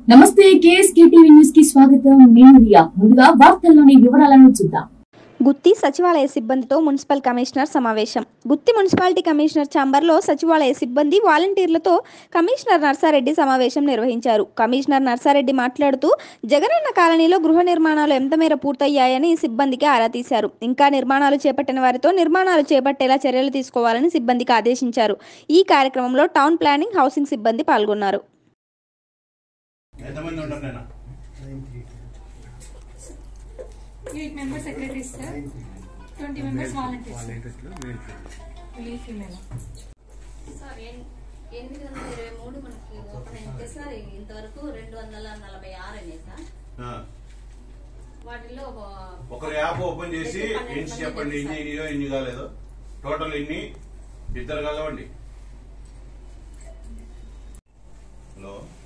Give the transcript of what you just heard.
నమస్తే KSK TV news కి స్వాగతం నేను రియా ముందుగా వార్తల్లోని వివరాలను చూద్దాం గుత్తి సచివాలయ సిబ్బందితో మున్సిపల్ కమిషనర్ సమావేశం గుత్తి మున్సిపాలిటీ కమిషనర్ ఛాంబర్లో సచివాలయ సిబ్బంది వాలంటీర్లతో కమిషనర్ నర్సారెడ్డి సమావేశం నిర్వహించారు కమిషనర్ నర్సారెడ్డి మాట్లాడుతూ జగనన్న కాలనీలో గృహ నిర్మాణాలు ఎంత మేర పూర్తయ్యాయని సిబ్బందికి ఆరా తీశారు ఇంకా నిర్మాణాలు చేపట్టిన వారితో నిర్మాణాలు చేపట్టేలా చర్యలు తీసుకోవాలని సిబ్బందికి ఆదేశించారు ఈ కార్యక్రమంలో టౌన్ ప్లానింగ్ హౌసింగ్ సిబ్బంది పాల్గొన్నారు ఎంతమంది ఉంటారు నేను eight members secretaries sir twenty members volunteers relief female sir ఎన్- ఎనిమిది వందల ఇరవై మూడు మనకి ఓపెన్ అయితే సార్ ఇంతవరకు రెండు వందల నలభై ఆరు అయినాయి సార్ ఆ. వాటిలో ఆ, ఒకరు యాప్ ఓపెన్ చేసి పన్నెండు ఎన్ని మంది చెప్పండి ఇన్ని సార్. ఇన్ని ఇన్ని కాలేదు టోటల్ ఇన్ని ఇద్దరు కలవండి హలో